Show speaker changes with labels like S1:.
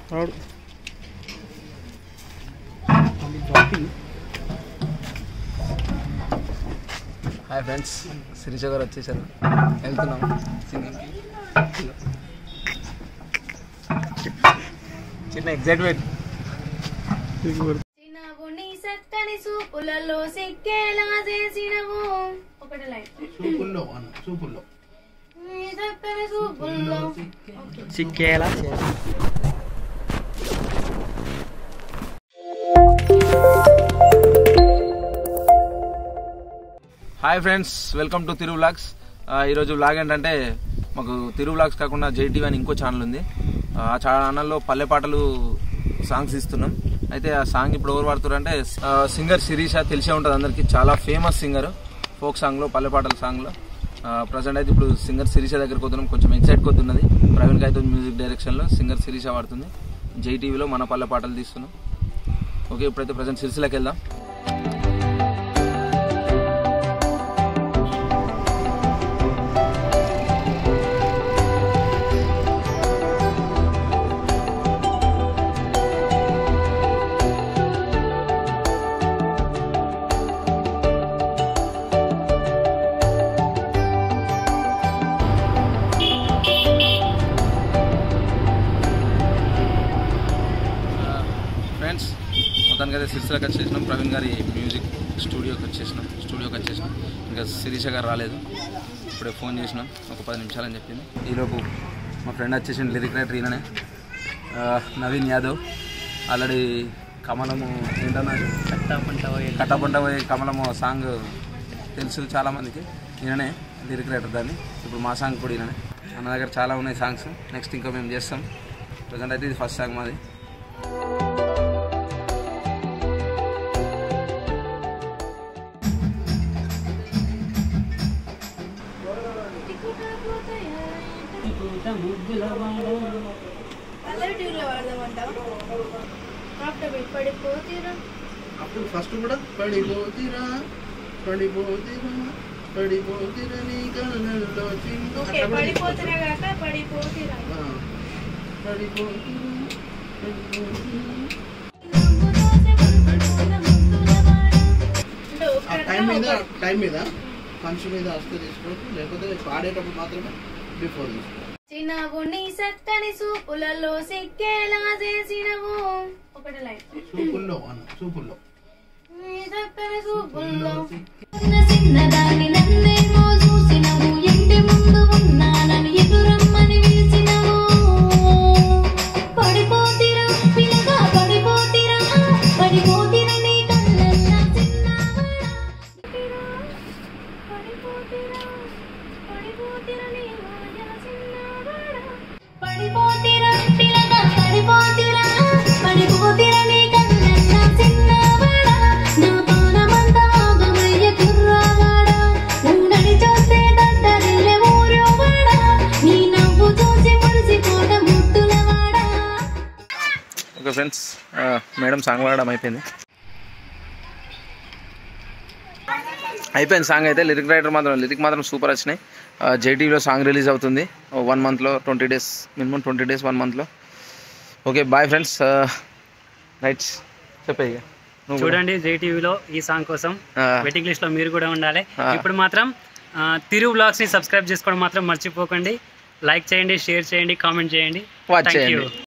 S1: రాడు
S2: hi friends Sirisha గారు వచ్చేసారు వెళ్తున్నాం సింగింగ్కి చిన్న ఎగ్జైట్మెంట్
S3: చిన్నవు నీ చక్కని సూపులలో సిక్కేలా చేసినవు ఒకటి లైన్
S4: సూపుల్లో అన్న సూపుల్లో
S3: నీ చక్కని సూపుల్లో
S1: చిక్కేలా
S2: hi friends welcome to Thiru vlogs ఈరోజు వ్లాగ్ ఏంటంటే మాకు తిరు వ్లాగ్స్ కాకుండా జైటీవీ అని ఇంకో ఛానల్ ఉంది ఆ ఛానల్లో పల్లె పాటలు సాంగ్స్ ఇస్తున్నాం అయితే ఆ సాంగ్ ఇప్పుడు ఎవరు పాడుతారు అంటే సింగర్ శిరీష తెలిసే ఉంటుంది అందరికి చాలా ఫేమస్ సింగర్ ఫోక్ సాంగ్లో పల్లె పాటల సాంగ్లో ప్రజెంట్ అయితే ఇప్పుడు సింగర్ శిరీష దగ్గరికి పోతున్నాం కొంచెం ఎక్సైట్ కొద్దున్నది ప్రవీణ్ గైతో మ్యూజిక్ డైరెక్షన్లో సింగర్ శిరీష పాడుతుంది జై టీవీలో మన పల్లె పాటలు తీస్తున్నాం ఓకే ఇప్పుడైతే ప్రజెంట్ సిరిసిలోకి వెళ్దాం ఫ్రెండ్స్ మొత్తానికి అయితే సిరిసిలకు వచ్చేసినాం ప్రవీణ్ గారి మ్యూజిక్ స్టూడియోకి వచ్చేసినాం స్టూడియోకి వచ్చేసినాం ఇంకా శిరీష గారు రాలేదు ఇప్పుడే ఫోన్ చేసినాం ఒక పది నిమిషాలని చెప్పింది ఈలోపు మా ఫ్రెండ్ వచ్చేసిన లిరిక్ రైటర్ ఈయననే ఆ, నవీన్ యాదవ్ ఆల్రెడీ కమలము ఏంటన్నా కట్టపంట పోయే కమలము సాంగ్ తెలుసు చాలామందికి ఈయననే లిరిక్ రైటర్ దాన్ని ఇప్పుడు మా సాంగ్ కూడా ఈయననే అన్న దగ్గర చాలా ఉన్నాయి సాంగ్స్ నెక్స్ట్ ఇంకా మేము చేస్తాం ప్రజెంట్ అయితే ఇది ఫస్ట్ సాంగ్ మాది
S3: పల్లవి టీవీలో వాడదామంటావు ఆఫ్టర్ బిట్ పడిపోతీరా
S4: అప్పుడు ఫస్ట్ కూడా పడిపోతిరా పడిపోతిరా పడిపోతిరా నీ కళ్ళల్లో చిందు
S3: ఓకే పడిపోతున్నా కాక పడిపోతీరా
S4: ఆ, పడిపోతిరా పడిపోతిరా. ఆ టైం మీద టైం మీద మనిషి మీద వస్తే తీసుకోవచ్చు లేకపోతే పాడేటప్పుడు మాత్రమే బిఫోర్ తీసుకోవాలి
S3: చిన్నవు నీ చక్కని సూపులలో సిక్కేలా చేసినవు ఒకటి లైన్
S4: సూపుల్లో అన్న సూపుల్లో
S3: నీ చక్కని సూపుల్లో
S5: చిన్నదాన్ని నన్నేమో చూసినవు ఇంటి ముందు ఉన్నానని ఎదురమ్మని పిలిచినవు పడిపోతిరా పిల్లగా పడిపోతిరా పడిపోతిరా నీ కళ్ళల్లా చిన్నవాడా
S3: పడిపోతీరా పడిపోతీరా నీ మాయల చిన్నవాడా
S5: పడిపోతిరా పిల్లగా పడిపోతిరా పడిపోతిరా నీ కళ్ళల్లా చిన్నవాడా నా పానమంతా ఆగమయ్య కుర్రవాడా నువ్వు నడి చూస్తే దద్దరిల్లే ఊరువాడా నీ నవ్వు చూసి మురిసిపోట ముద్దులవాడా
S2: ఓకే ఫ్రెండ్స్ మేడం సాంగ్ పాడడం అయిపోయింది అయిపోయింది సాంగ్ అయితే లిరిక్ రైటర్ మాత్రం లిరిక్ మాత్రం సూపర్ వచ్చినాయి జేటీవీలో సాంగ్ రిలీజ్ అవుతుంది వన్ మంత్లో twenty days minimum twenty days one మంత్లో ఓకే బాయ్ ఫ్రెండ్స్ రైట్ చెప్పే ఇక నువ్వు కూడా.
S1: చూడండి జై టీవీలో ఈ సాంగ్ కోసం
S2: ఆ,
S1: వెయిటింగ్ లిస్ట్ లో మీరు కూడా ఉండాలి
S2: ఆ.
S1: ఇప్పుడు మాత్రం ఆ, తిరు బ్లాగ్స్ ని సబ్స్క్రైబ్ చేసుకోవడం మాత్రం మర్చిపోకండి లైక్ చేయండి షేర్ చేయండి కామెంట్ చేయండి
S2: Watch
S1: థ్యాంక్
S2: చేయండి.
S1: యూ